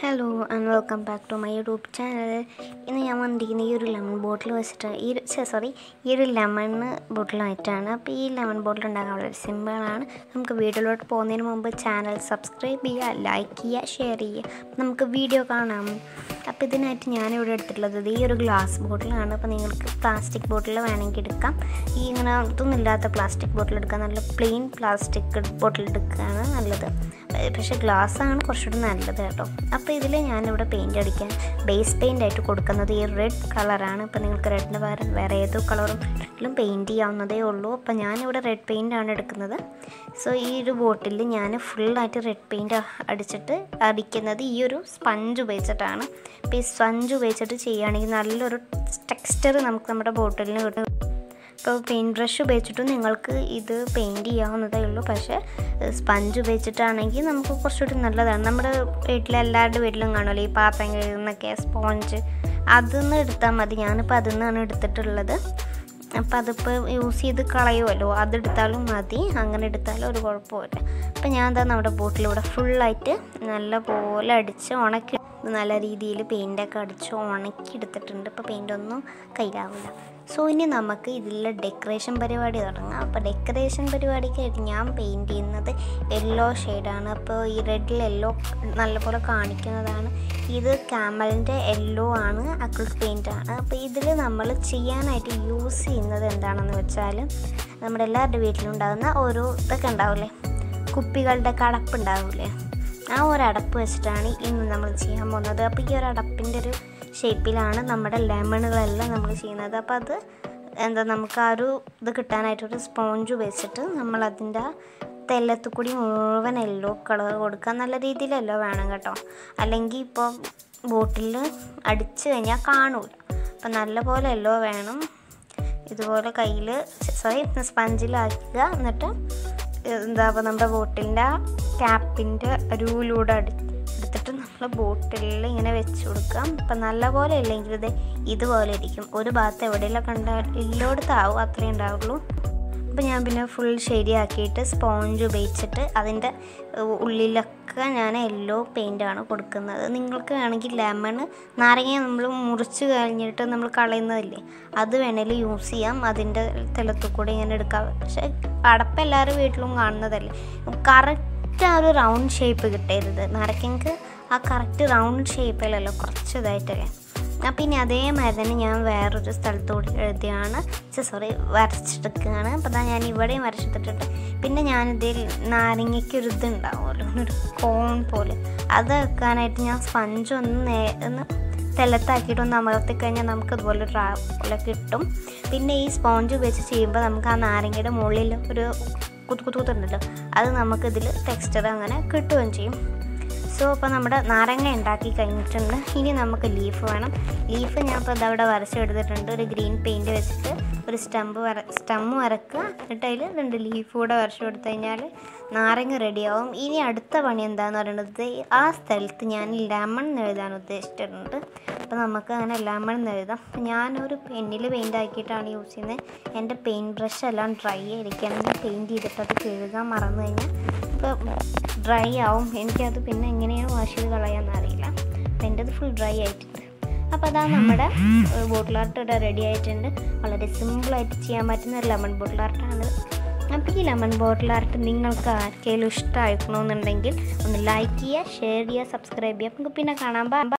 hello and welcome back to my YouTube channel ഇന്ന് ഞാൻ വന്നിരിക്കുന്ന ഈ ഒരു ലെമൺ ബോട്ടിൽ വെച്ചിട്ട് ഈ ഒരു സോറി ഈ ഒരു ലെമൺ ബോട്ടിലായിട്ടാണ് അപ്പോൾ ഈ ലെമൺ ബോട്ടിൽ ഉണ്ടാക്കാൻ വളരെ സിമ്പിളാണ് നമുക്ക് വീഡിയോയിലോട്ട് പോകുന്നതിന് മുമ്പ് ചാനൽ സബ്സ്ക്രൈബ് ചെയ്യുക ലൈക്ക് ചെയ്യുക ഷെയർ ചെയ്യുക അപ്പോൾ നമുക്ക് വീഡിയോ കാണാം അപ്പോൾ ഇതിനായിട്ട് ഞാനിവിടെ എടുത്തിട്ടുള്ളത് ഇത് ഈ ഒരു ഗ്ലാസ് ബോട്ടിലാണ് അപ്പോൾ നിങ്ങൾക്ക് പ്ലാസ്റ്റിക് ബോട്ടിൽ വേണമെങ്കിൽ എടുക്കാം ഈ ഇങ്ങനെ ഇതൊന്നും ഇല്ലാത്ത പ്ലാസ്റ്റിക് ബോട്ടിൽ എടുക്കാം നല്ല പ്ലെയിൻ പ്ലാസ്റ്റിക് ബോട്ടിൽ എടുക്കുകയാണ് നല്ലത് പക്ഷേ ഗ്ലാസ് ആണ് കുറച്ചുകൂടി നല്ലത് കേട്ടോ അപ്പോൾ ഇതിൽ ഞാനിവിടെ പെയിൻ്റ് അടിക്കാൻ ബേസ് പെയിൻ്റ് ആയിട്ട് കൊടുക്കുന്നത് ഈ റെഡ് കളറാണ് ഇപ്പോൾ നിങ്ങൾക്ക് റെഡിന് പകരം വേറെ ഏതോ കളറും പെയിൻറ്റ് ചെയ്യാവുന്നതേ ഉള്ളൂ അപ്പോൾ ഞാനിവിടെ റെഡ് പെയിൻ്റ് ആണ് എടുക്കുന്നത് സോ ഈ ഒരു ബോട്ടിൽ ഞാൻ ഫുള്ളായിട്ട് റെഡ് പെയിൻറ്റ് അടിച്ചിട്ട് അടിക്കുന്നത് ഈ ഒരു സ്പഞ്ച് ഉപയോഗിച്ചിട്ടാണ് അപ്പോൾ ഈ സ്പഞ്ച് ഉപയോഗിച്ചിട്ട് ചെയ്യുകയാണെങ്കിൽ നല്ലൊരു ടെക്സ്ചർ നമുക്ക് നമ്മുടെ ബോട്ടിലിന് കിട്ടും ഇപ്പോൾ പെയിൻറ്റ് ബ്രഷ് ഉപയോഗിച്ചിട്ടും നിങ്ങൾക്ക് ഇത് പെയിൻറ്റ് ചെയ്യാവുന്നതേ ഉള്ളൂ പക്ഷേ സ്പഞ്ച് ഉപയോഗിച്ചിട്ടാണെങ്കിൽ നമുക്ക് കുറച്ചുകൂടി നല്ലതാണ് നമ്മുടെ വീട്ടിലെ എല്ലാവരുടെ വീട്ടിലും കാണുമല്ലോ ഈ പാത്രം കഴുകുന്നൊക്കെ സ്പോഞ്ച് അതിന്ന് എടുത്താൽ മതി ഞാനിപ്പോൾ അതിൽ നിന്നാണ് എടുത്തിട്ടുള്ളത് അപ്പോൾ അതിപ്പോൾ യൂസ് ചെയ്ത് കളയുമല്ലോ അതെടുത്താലും മതി അങ്ങനെ എടുത്താലും ഒരു കുഴപ്പമില്ല അപ്പോൾ ഞാൻ എന്താ നമ്മുടെ ബോട്ടിലൂടെ ഫുള്ളായിട്ട് നല്ല പോലെ അടിച്ച് ഉണക്കി നല്ല രീതിയിൽ പെയിൻ്റൊക്കെ അടിച്ച് ഉണക്കി എടുത്തിട്ടുണ്ട് ഇപ്പോൾ പെയിൻ്റൊന്നും കയ്യിലാവില്ല സോ ഇനി നമുക്ക് ഇതിലെ ഡെക്കറേഷൻ പരിപാടി തുടങ്ങാം അപ്പോൾ ഡെക്കറേഷൻ പരിപാടിക്കായിട്ട് ഞാൻ പെയിൻറ്റ് ചെയ്യുന്നത് യെല്ലോ ഷെയ്ഡാണ് അപ്പോൾ ഈ റെഡിൽ യെല്ലോ നല്ലപോലെ കാണിക്കുന്നതാണ് ഇത് ക്യാമലിൻ്റെ യെല്ലോ ആണ് അക്രിലിക് പെയിൻ്റ് ആണ് അപ്പോൾ ഇതിൽ നമ്മൾ ചെയ്യാനായിട്ട് യൂസ് ചെയ്യുന്നത് എന്താണെന്ന് വെച്ചാൽ നമ്മുടെ എല്ലാവരുടെ വീട്ടിലുണ്ടാകുന്ന ഓരോ ഇതൊക്കെ ഉണ്ടാവില്ലേ കുപ്പികളുടെ കടപ്പ് ഉണ്ടാവില്ലേ ആ ഒരു അടപ്പ് വെച്ചിട്ടാണ് ഇന്ന് നമ്മൾ ചെയ്യാൻ പോകുന്നത് അപ്പോൾ ഈ ഒരു അടപ്പിൻ്റെ ഒരു ഷേപ്പിലാണ് നമ്മുടെ ലെമണുകളെല്ലാം നമ്മൾ ചെയ്യുന്നത് അപ്പോൾ അത് എന്താ നമുക്ക് ആ ഒരു ഇത് കിട്ടാനായിട്ടൊരു സ്പോഞ്ച് വെച്ചിട്ട് നമ്മൾ അതിൻ്റെ തെല്ലത്തു കൂടി മുഴുവൻ യെല്ലോ കളർ കൊടുക്കുക നല്ല രീതിയിലല്ലോ വേണം കേട്ടോ അല്ലെങ്കിൽ ഇപ്പോൾ ബോട്ടിൽ അടിച്ചു കഴിഞ്ഞാൽ കാണൂല അപ്പം നല്ല പോലെ യെല്ലോ വേണം ഇതുപോലെ കയ്യിൽ സോറി സ്പഞ്ചിലാക്കുക എന്നിട്ട് എന്താ പറയുക നമ്മുടെ ബോട്ടിലിൻ്റെ ക്യാപ്പിൻ്റെ അരുവിലൂടെ അടി എടുത്തിട്ട് നമ്മൾ ബോട്ടിലിൽ ഇങ്ങനെ വെച്ച് കൊടുക്കാം അപ്പം നല്ല പോലെ ഇല്ലെങ്കിൽ ഇത് ഇതുപോലെ ഇരിക്കും ഒരു ഭാഗത്ത് എവിടെയെല്ലാം കണ്ടാൽ ഇല്ലോടത്താവും അത്രേ ഉണ്ടാവുള്ളൂ അപ്പോൾ ഞാൻ പിന്നെ ഫുൾ ശരിയാക്കിയിട്ട് സ്പോഞ്ച് ഉപയോഗിച്ചിട്ട് അതിൻ്റെ ഉള്ളിലൊക്കെ ഞാൻ യെല്ലോ പെയിൻ്റാണ് കൊടുക്കുന്നത് നിങ്ങൾക്ക് വേണമെങ്കിൽ ലെമൺ നാരങ്ങ നമ്മൾ മുറിച്ച് കഴിഞ്ഞിട്ട് നമ്മൾ കളയുന്നതില്ലേ അത് വേണേൽ യൂസ് ചെയ്യാം അതിൻ്റെ തിളത്തു കൂടെ ഇങ്ങനെ എടുക്കാം പക്ഷേ അടപ്പ് എല്ലാവരും വീട്ടിലും കാണുന്നതല്ലേ കറക്റ്റ് ആ ഒരു റൗണ്ട് ഷേപ്പ് കിട്ടരുത് നാരങ്ങക്ക് ആ കറക്റ്റ് റൗണ്ട് ഷേപ്പിലല്ലോ കുറച്ച് ഇതായിട്ടല്ലേ അപ്പം ഇനി അതേമാതിരി തന്നെ ഞാൻ വേറൊരു സ്ഥലത്തോട് എഴുതിയാണ് സോറി വരച്ചെടുക്കുകയാണ് അപ്പോൾ അതാ ഞാൻ ഇവിടെയും വരച്ചെടുത്തിട്ടുണ്ട് പിന്നെ ഞാനിതിൽ നാരങ്ങയ്ക്കൊരു ഇത് ഉണ്ടാവുമല്ലോ ഒരു കോൺ പോലെ അത് വെക്കാനായിട്ട് ഞാൻ സ്പഞ്ച് ഒന്ന് നേ ഒന്ന് തെല്ലത്താക്കിയിട്ട് ഒന്ന് അമർത്തി കഴിഞ്ഞാൽ നമുക്ക് ഇതുപോലെ ഒരു പോലെ കിട്ടും പിന്നെ ഈ സ്പോഞ്ച് ഉപയോഗിച്ച് ചെയ്യുമ്പോൾ നമുക്ക് ആ നാരങ്ങയുടെ മുകളിൽ ഒരു കുത്തു കുത്തു കുത്തുണ്ടല്ലോ അത് നമുക്കിതിൽ ടെക്സ്ചർ അങ്ങനെ കിട്ടുകയും ചെയ്യും സോ അപ്പോൾ നമ്മുടെ നാരങ്ങ ഉണ്ടാക്കി കഴിഞ്ഞിട്ടുണ്ട് ഇനി നമുക്ക് ലീഫ് വേണം ലീഫ് ഞാൻ ഇപ്പോൾ ഇതവിടെ വരച്ചെടുത്തിട്ടുണ്ട് ഒരു ഗ്രീൻ പെയിൻറ് വെച്ചിട്ട് ഒരു സ്റ്റമ്പ് വര സ്റ്റമ്മ് വരക്കുക എന്നിട്ട് അതിൽ രണ്ട് ലീഫ് കൂടെ വരച്ചു കൊടുത്തു കഴിഞ്ഞാൽ നാരങ്ങ റെഡിയാവും ഇനി അടുത്ത പണി എന്താണെന്ന് പറയുന്നത് ആ സ്ഥലത്ത് ഞാൻ ലെമൺ എഴുതാൻ ഉദ്ദേശിച്ചിട്ടുണ്ട് അപ്പോൾ നമുക്ക് അങ്ങനെ ലെമൺ എഴുതാം ഞാനൊരു പെന്നിൽ പെയിൻ്റ് ആക്കിയിട്ടാണ് യൂസ് ചെയ്യുന്നത് എൻ്റെ പെയിൻറ്റ് ബ്രഷ് എല്ലാം ഡ്രൈ ആയിരിക്കുകയാണെങ്കിൽ പെയിൻറ്റ് ചെയ്തിട്ട് അത് കഴുകാൻ മറന്നു കഴിഞ്ഞാൽ ഇപ്പോൾ ഡ്രൈ ആവും എനിക്കത് പിന്നെ എങ്ങനെയാണ് വാഷ് ചെയ്ത് കളയാമെന്ന് അറിയില്ല അപ്പം എൻ്റെ അത് ഫുൾ ഡ്രൈ ആയിട്ടുണ്ട് അപ്പോൾ അതാ നമ്മുടെ ബോട്ടിൽ ആർട്ട് ഇവിടെ റെഡി ആയിട്ടുണ്ട് വളരെ സിമ്പിളായിട്ട് ചെയ്യാൻ പറ്റുന്ന ഒരു ലെമൺ ബോട്ടിൽ ആർട്ടാണ് അപ്പോൾ ഈ ലെമൺ ബോട്ടിൽ ആർട്ട് നിങ്ങൾക്ക് ആർക്കെങ്കിലും ഇഷ്ടമായിക്കണമെന്നുണ്ടെങ്കിൽ ഒന്ന് ലൈക്ക് ചെയ്യുക ഷെയർ ചെയ്യുക സബ്സ്ക്രൈബ് ചെയ്യുക നമുക്ക് പിന്നെ കാണാം